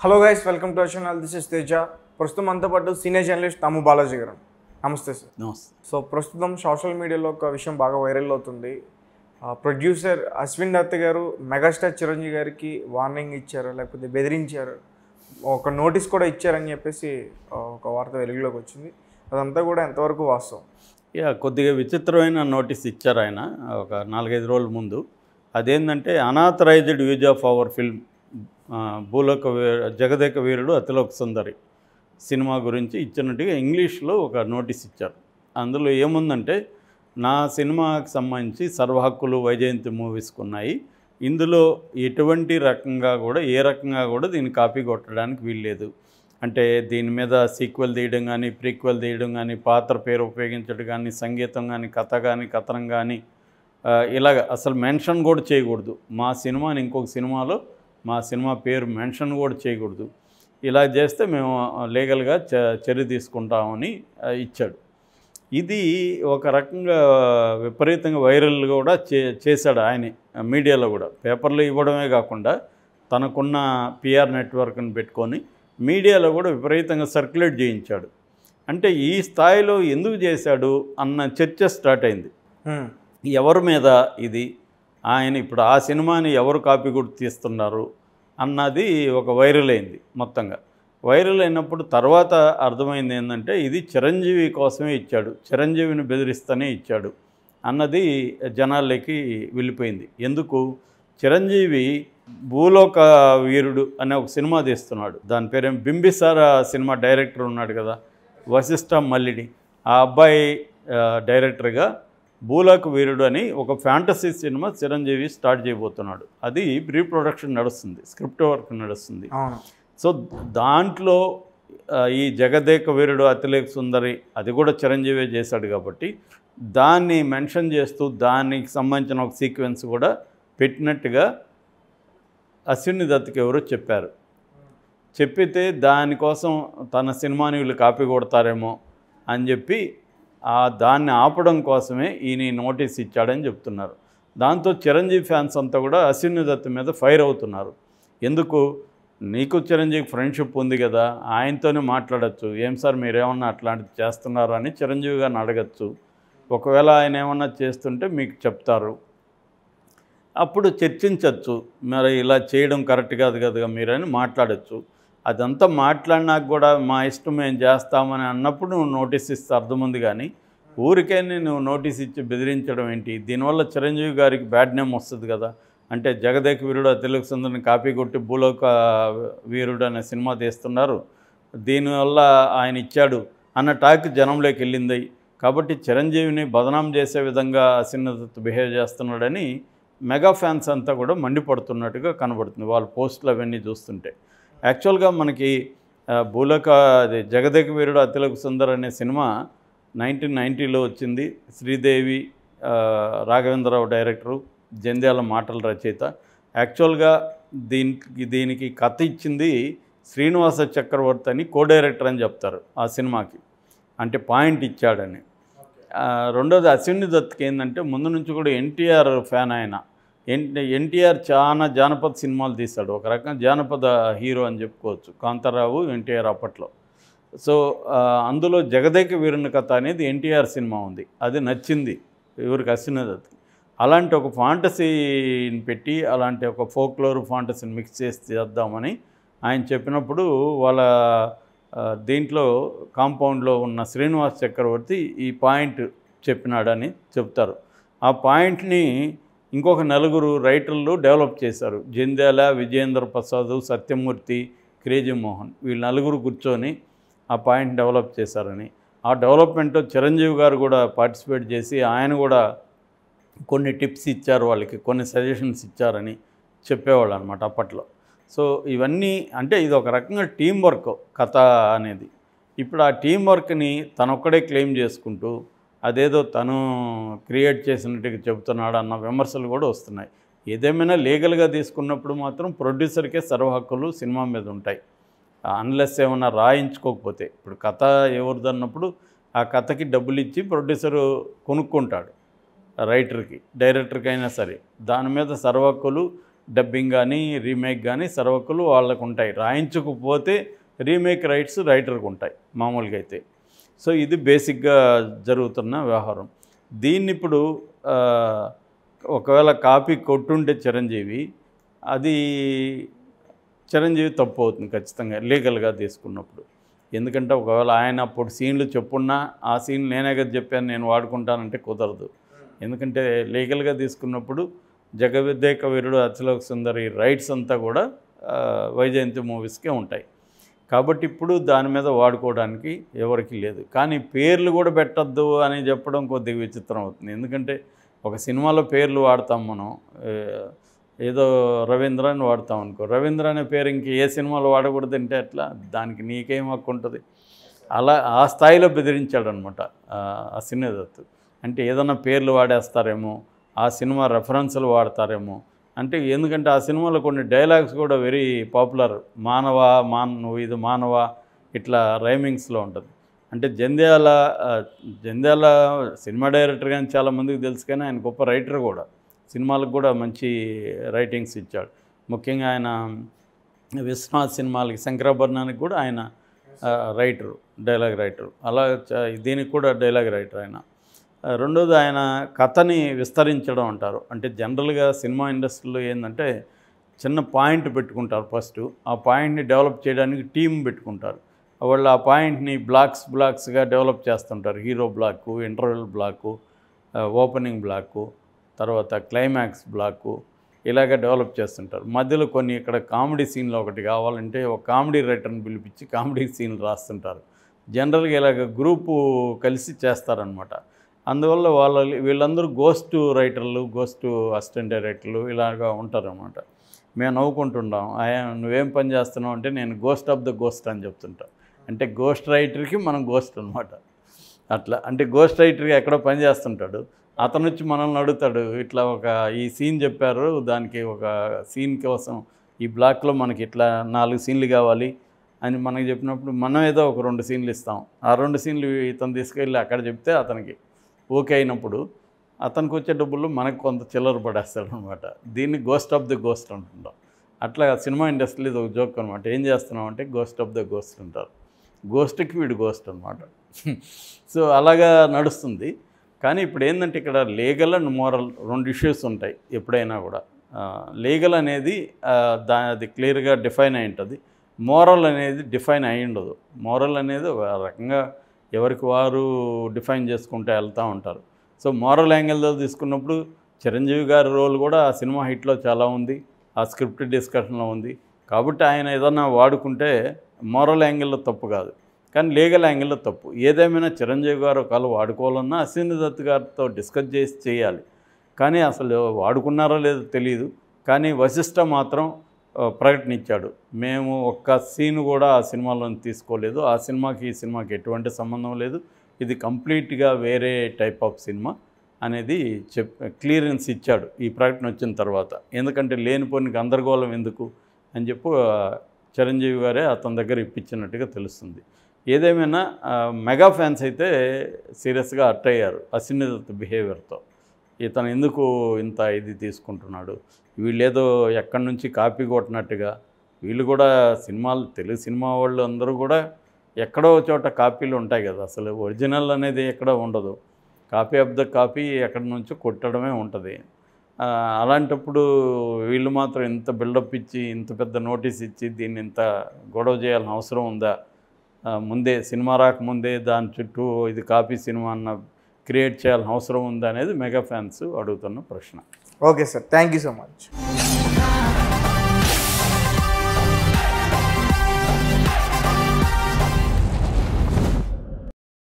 Hello guys welcome to channel this is Teja ప్రస్తుతం అంతా పాటు సీనియర్ జర్నలిస్ట్ తాము బాలాజీ గారు నమస్తే సార్ నమస్తే సో ప్రస్తుతం సోషల్ మీడియాలో ఒక విషయం బాగా వైరల్ అవుతుంది ప్రొడ్యూసర్ అశ్విన్ దత్ గారు మెగాస్టార్ చిరంజీవి గారికి వార్నింగ్ ఇచ్చారు లేకపోతే బెదిరించారు ఒక నోటీస్ కూడా ఇచ్చారని చెప్పేసి ఆ, ఒక వార్త వెలుగులోకి వచ్చింది అదంతా కూడా ఎంతవరకు వాస్తవం యా కొద్దిగా విచిత్రమైన నోటీస్ ఇచ్చారు ఆయన ఒక నాలుగైదు రోజుల ముందు అదేంటంటే unauthorised use of our film Bhuloka వీ- జగదేక వీరుడు అతిలోక సుందరి సినిమా గురించి ఇచ్చినట్టుగా ఇంగ్లీష్లో ఒక నోటీస్ ఇచ్చారు అందులో ఏముందంటే నా సినిమాకి సంబంధించి సర్వ హక్కులు వైజయంతి మూవీస్కి ఉన్నాయి ఇందులో ఎటువంటి రకంగా కూడా ఏ రకంగా కూడా దీన్ని కాపీ కొట్టడానికి వీల్లేదు అంటే దీని మీద సీక్వెల్ తీయడం కానీ ప్రీక్వెల్ తీయడం కానీ పాత్ర పేరు ఉపయోగించడం కానీ సంగీతం కానీ కథ కానీ కథనం కానీ ఆ, ఇలాగ అసలు మెన్షన్ కూడా చేయకూడదు మా సినిమాని ఇంకొక సినిమాలో మా సినిమా పేరు మెన్షన్ కూడా చేయకూడదు ఇలా చేస్తే మేము లీగల్గా చ చర్య తీసుకుంటామని ఆ, ఇచ్చాడు ఇది ఒక రకంగా విపరీతంగా వైరల్ కూడా చే చేశాడు ఆయన మీడియాలో కూడా పేపర్లో ఇవ్వడమే కాకుండా తనకున్న పిఆర్ నెట్వర్క్ని పెట్టుకొని మీడియాలో కూడా విపరీతంగా సర్క్యులేట్ చేయించాడు అంటే ఈ స్థాయిలో ఎందుకు చేశాడు అన్న చర్చ స్టార్ట్ అయింది హ్మ్. ఎవరి మీద ఇది ఆయన ఇప్పుడు ఆ సినిమాని ఎవరు కాపీ కూడా తీస్తున్నారు అన్నది ఒక వైరల్ అయింది మొత్తంగా వైరల్ అయినప్పుడు తర్వాత అర్థమైంది ఏంటంటే ఇది చిరంజీవి కోసమే ఇచ్చాడు చిరంజీవిని బెదిరిస్తూనే ఇచ్చాడు అన్నది జనాల్లోకి వెళ్ళిపోయింది ఎందుకు చిరంజీవి భూలోక వీరుడు అనే ఒక సినిమా తీస్తున్నాడు దాని పేరేం బింబిసార సినిమా డైరెక్టర్ ఉన్నాడు కదా వశిష్ఠ మల్లిడి ఆ అబ్బాయి ఆ, డైరెక్టర్గా భూలోక వీరుడు అని ఒక ఫ్యాంటసీ సినిమా చిరంజీవి స్టార్ట్ చేయబోతున్నాడు అది ప్రీ ప్రొడక్షన్ నడుస్తుంది స్క్రిప్ట్ వర్క్ నడుస్తుంది అవును సో దాంట్లో ఆ, ఈ జగదేక వీరుడు అతిలేక సుందరి అది కూడా చిరంజీవి చేశాడు కాబట్టి దాన్ని మెన్షన్ చేస్తూ దానికి సంబంధించిన ఒక సీక్వెన్స్ కూడా పెట్టినట్టుగా అశ్విని దత్తుకి ఎవరో చెప్పారు చెప్పితే దానికోసం తన సినిమాని వీళ్ళు కాపీ కొడతారేమో అని చెప్పి ఆ దాన్ని ఆపడం కోసమే ఈయన ఈ నోటీస్ ఇచ్చాడని చెప్తున్నారు దాంతో చిరంజీవి ఫ్యాన్స్ అంతా కూడా అశ్విని దత్ మీద ఫైర్ అవుతున్నారు ఎందుకు నీకు చిరంజీవి ఫ్రెండ్షిప్ ఉంది కదా ఆయనతోనే మాట్లాడచ్చు ఏం సార్ మీరేమన్నా అట్లాంటిది చేస్తున్నారు అని చిరంజీవి గారిని అడగచ్చు ఒకవేళ ఆయన ఏమన్నా చేస్తుంటే మీకు చెప్తారు అప్పుడు చర్చించవచ్చు మరి ఇలా చేయడం కరెక్ట్ కాదు కదా మీరని మాట్లాడచ్చు అదంతా మాట్లాడినాక కూడా మా ఇష్టం మేము చేస్తామని అన్నప్పుడు నువ్వు నోటీస్ ఇస్తే అర్థం ఉంది కానీ ఊరికే నువ్వు నోటీస్ ఇచ్చి బెదిరించడం ఏంటి దీనివల్ల చిరంజీవి గారికి బ్యాడ్ నేమ్ వస్తుంది కదా అంటే జగదేక వీరుడు తెలుగు సుందరిని కాపీ కొట్టి భూలోక వీరుడు అనే సినిమా తీస్తున్నారు దీనివల్ల ఆయన ఇచ్చాడు అన్న టాక్ జనంలోకి వెళ్ళింది కాబట్టి చిరంజీవిని బదనాం చేసే విధంగా అసిన్నత బిహేవ్ చేస్తున్నాడని మెగా ఫ్యాన్స్ అంతా కూడా మండిపడుతున్నట్టుగా కనబడుతుంది వాళ్ళ పోస్టులు అవన్నీ చూస్తుంటే యాక్చువల్గా మనకి ఆ, భూలోక అది జగదేక వీరుడు అతిలోక సుందర్ అనే సినిమా నైన్టీన్ నైంటీలో వచ్చింది శ్రీదేవి ఆ, రాఘవేంద్రరావు డైరెక్టరు జంధ్యాల మాటల రచయిత యాక్చువల్గా దీనికి దీనికి కథ ఇచ్చింది శ్రీనివాస చక్రవర్తి అని కో డైరెక్టర్ అని చెప్తారు ఆ సినిమాకి అంటే పాయింట్ ఇచ్చాడని ఆ, రెండోది అశ్విని దత్కి ఏంటంటే ముందు నుంచి కూడా ఎన్టీఆర్ ఫ్యాన్ ఆయన ఎన్ ఎన్టీఆర్ చాలా జానపద సినిమాలు తీశాడు ఒక రకంగా జానపద హీరో అని చెప్పుకోవచ్చు కాంతారావు ఎన్టీఆర్ అప్పట్లో సో ఆ, అందులో జగదేక వీరుని కథ అనేది ఎన్టీఆర్ సినిమా ఉంది అది నచ్చింది ఎవరికి అశ్విని దత్కి అలాంటి ఒక ఫాంటసీని పెట్టి అలాంటి ఒక ఫోక్లోర్ ఫాంటసీని మిక్స్ చేసి చేద్దామని ఆయన చెప్పినప్పుడు వాళ్ళ ఆ, దీంట్లో కాంపౌండ్లో ఉన్న శ్రీనివాస్ చక్రవర్తి ఈ పాయింట్ చెప్పినాడని చెప్తారు ఆ పాయింట్ని ఇంకొక నలుగురు రైటర్లు డెవలప్ చేశారు జంధ్యాల విజయేంద్ర ప్రసాద్ సత్యమూర్తి క్రేజీ మోహన్ వీళ్ళు నలుగురు కూర్చొని ఆ పాయింట్ డెవలప్ చేశారని ఆ డెవలప్మెంట్లో చిరంజీవి గారు కూడా పార్టిసిపేట్ చేసి ఆయన కూడా కొన్ని టిప్స్ ఇచ్చారు వాళ్ళకి కొన్ని సజెషన్స్ ఇచ్చారని చెప్పేవాళ్ళు అనమాట అప్పట్లో సో ఇవన్నీ అంటే ఇది ఒక రకంగా టీం వర్క్ కథ అనేది ఇప్పుడు ఆ టీం వర్క్ని తనొక్కడే క్లెయిమ్ చేసుకుంటూ అదేదో తను క్రియేట్ చేసినట్టుగా చెబుతున్నాడు అన్న విమర్శలు కూడా వస్తున్నాయి ఏదేమైనా లీగల్గా తీసుకున్నప్పుడు మాత్రం ప్రొడ్యూసర్కే సర్వ హక్కులు సినిమా మీద ఉంటాయి అన్లెస్ ఏమైనా రాయించుకోకపోతే ఇప్పుడు కథ ఎవరిదన్నప్పుడు ఆ కథకి డబ్బులు ఇచ్చి ప్రొడ్యూసరు కొనుక్కుంటాడు రైటర్కి డైరెక్టర్కి అయినా సరే దాని మీద సర్వ హక్కులు డబ్బింగ్ కానీ రీమేక్ కానీ సర్వకులు వాళ్ళకు ఉంటాయి రాయించకపోతే రీమేక్ రైట్స్ రైటర్కి ఉంటాయి మామూలుగా అయితే సో ఇది బేసిక్గా జరుగుతున్న వ్యవహారం దీన్ని ఇప్పుడు ఆ, ఒకవేళ కాపీ కొట్టుంటే చిరంజీవి అది చిరంజీవి తప్పు అవుతుంది ఖచ్చితంగా లీగల్గా తీసుకున్నప్పుడు ఎందుకంటే ఒకవేళ ఆయన అప్పుడు సీన్లు చెప్పున్నా ఆ సీన్ నేనే కదా చెప్పాను నేను వాడుకుంటానంటే కుదరదు ఎందుకంటే లీగల్గా తీసుకున్నప్పుడు జగవిద్యేక వీరుడు అచ్చలోక సుందరి రైట్స్ అంతా కూడా ఆ, వైజయంతి మూవీస్కే ఉంటాయి కాబట్టి ఇప్పుడు దాని మీద వాడుకోవడానికి ఎవరికి లేదు కానీ పేర్లు కూడా పెట్టద్దు అని చెప్పడం కొద్దిగా విచిత్రం అవుతుంది ఎందుకంటే ఒక సినిమాలో పేర్లు వాడతాం మనం ఏ, ఏదో రవీంద్ర అని వాడతాం అనుకో రవీంద్ర అనే పేరు ఇంక ఏ సినిమాలో వాడకూడదు అంటే ఎట్లా దానికి నీకేం హక్కు ఉంటుంది అలా ఆ స్థాయిలో బెదిరించాడనమాట ఆ సినిదత్తు అంటే ఏదైనా పేర్లు వాడేస్తారేమో ఆ సినిమా రెఫరెన్స్లు వాడతారేమో అంటే ఎందుకంటే ఆ సినిమాలో కొన్ని డైలాగ్స్ కూడా వెరీ పాపులర్ మానవ మాన్ నువ్వు ఇది మానవ ఇట్లా రైమింగ్స్లో ఉంటుంది అంటే జంధ్యాల ఆ, జంధ్యాల సినిమా డైరెక్టర్ కానీ చాలా మందికి తెలుసు కానీ ఆయన గొప్ప రైటర్ కూడా సినిమాలకు కూడా మంచి రైటింగ్స్ ఇచ్చాడు ముఖ్యంగా ఆయన విశ్వనాథ్ సినిమాలకి శంకరాభరణానికి కూడా ఆయన ఆ, రైటరు డైలాగ్ రైటరు అలా చ- దీనికి కూడా డైలాగ్ రైటర్ ఆయన ఆ, రెండోది ఆయన కథని విస్తరించడం అంటారు అంటే జనరల్గా సినిమా ఇండస్ట్రీలో ఏంటంటే చిన్న పాయింట్ పెట్టుకుంటారు ఫస్ట్ ఆ పాయింట్ని డెవలప్ చేయడానికి టీం పెట్టుకుంటారు వాళ్ళు ఆ పాయింట్ని బ్లాక్స్ బ్లాక్స్గా డెవలప్ చేస్తుంటారు hero block interval block opening block తర్వాత క్లైమాక్స్ బ్లాకు ఇలాగ డెవలప్ చేస్తుంటారు మధ్యలో కొన్ని ఇక్కడ కామెడీ సీన్లు ఒకటి కావాలంటే ఒక కామెడీ రైటర్ని పిలిపించి కామెడీ సీన్లు రాస్తుంటారు జనరల్గా ఇలాగ గ్రూపు కలిసి చేస్తారనమాట అందువల్ల వాళ్ళ వీళ్ళందరూ గోస్ట్ రైటర్లు గోస్ట్ అసిస్టెంట్ డైరెక్టర్లు ఇలాగా ఉంటారనమాట మేము నవ్వుకుంటుంటాం ఆయా నువ్వేం పని చేస్తున్నావు అంటే నేను గోస్ట్ ఆఫ్ ద గోస్ట్ అని చెప్తుంటా అంటే గోస్ట్ రైటర్కి మనం గోస్ట్ అనమాట అట్లా అంటే గోస్ట్ రైటర్గా ఎక్కడో పని చేస్తుంటాడు అతను వచ్చి మనల్ని అడుగుతాడు ఇట్లా ఒక ఈ సీన్ చెప్పారు దానికి ఒక సీన్ కోసం ఈ బ్లాక్లో మనకి ఇట్లా నాలుగు సీన్లు కావాలి అని మనకి చెప్పినప్పుడు మనం ఏదో ఒక రెండు సీన్లు ఇస్తాం ఆ రెండు సీన్లు ఇతను తీసుకెళ్ళి అక్కడ చెప్తే అతనికి ఓకే అయినప్పుడు అతనికి వచ్చే డబ్బులు మనకు కొంత చిల్లర పడేస్తాడు అనమాట దీన్ని గోస్ట్ ఆఫ్ ద గోస్ట్ అంటుంటాం అట్లా సినిమా ఇండస్ట్రీ ఇది ఒక జోక్ అనమాట ఏం చేస్తున్నాం అంటే గోస్ట్ ఆఫ్ ద గోస్ట్ అంటారు గోస్ట్కి వీడు గోస్ట్ అనమాట సో అలాగా నడుస్తుంది కానీ ఇప్పుడు ఏంటంటే ఇక్కడ లీగల్ అండ్ మోరల్ రెండు ఇష్యూస్ ఉంటాయి ఎప్పుడైనా కూడా లీగల్ అనేది ఆ, దా అది క్లియర్గా డిఫైన్ అయి ఉంటుంది మోరల్ అనేది డిఫైన్ అయి ఉండదు మోరల్ అనేది ఒక రకంగా ఎవరికి వారు డిఫైన్ చేసుకుంటూ వెళ్తూ ఉంటారు సో మోరల్ యాంగిల్తో తీసుకున్నప్పుడు చిరంజీవి గారి రోల్ కూడా ఆ సినిమా హిట్లో చాలా ఉంది ఆ స్క్రిప్ట్ డిస్కషన్లో ఉంది కాబట్టి ఆయన ఏదన్నా వాడుకుంటే మోరల్ యాంగిల్లో తప్పు కాదు కానీ లీగల్ యాంగిల్లో తప్పు ఏదేమైనా చిరంజీవి గారు ఒకవేళ వాడుకోవాలన్నా అశ్విని దత్ గారితో డిస్కస్ చేసి చేయాలి కానీ అసలు వాడుకున్నారో లేదో తెలియదు కానీ వశిష్ఠ మాత్రం ఆ, ప్రకటన ఇచ్చాడు మేము ఒక్క సీన్ కూడా ఆ సినిమాలో తీసుకోలేదు ఆ సినిమాకి ఈ సినిమాకి ఎటువంటి సంబంధం లేదు ఇది కంప్లీట్గా వేరే టైప్ ఆఫ్ సినిమా అనేది చెప్ క్లియరెన్స్ ఇచ్చాడు ఈ ప్రకటన వచ్చిన తర్వాత ఎందుకంటే లేనిపోని గందరగోళం ఎందుకు అని చెప్పి ఆ, చిరంజీవి గారే అతని దగ్గర ఇప్పించినట్టుగా తెలుస్తుంది ఏదేమైనా ఆ, మెగా ఫ్యాన్స్ అయితే సీరియస్గా అట్ అయ్యారు అశ్వినిదత్ బిహేవియర్తో ఇతను ఎందుకు ఇంత ఇది తీసుకుంటున్నాడు వీళ్ళేదో ఎక్కడి నుంచి కాపీ కొట్టినట్టుగా వీళ్ళు కూడా సినిమాలు తెలుగు సినిమా వాళ్ళు అందరూ కూడా ఎక్కడో చోట కాపీలు ఉంటాయి కదా అసలు ఒరిజినల్ అనేది ఎక్కడ ఉండదు కాపీ ఆఫ్ ద కాపీ ఎక్కడి నుంచో కొట్టడమే ఉంటుంది ఆ, అలాంటప్పుడు వీళ్ళు మాత్రం ఇంత బిల్డప్ ఇచ్చి ఇంత పెద్ద నోటీస్ ఇచ్చి దీన్ని ఇంత గొడవ చేయాల్సిన అవసరం ఉందా ఆ, ముందే సినిమా రాకముందే దాని చుట్టూ ఇది కాపీ సినిమా అన్న క్రియేట్ చేయాల్సిన అవసరం ఉందా అనేది మెగా ఫ్యాన్స్ అడుగుతున్న ప్రశ్న okay sir thank you so much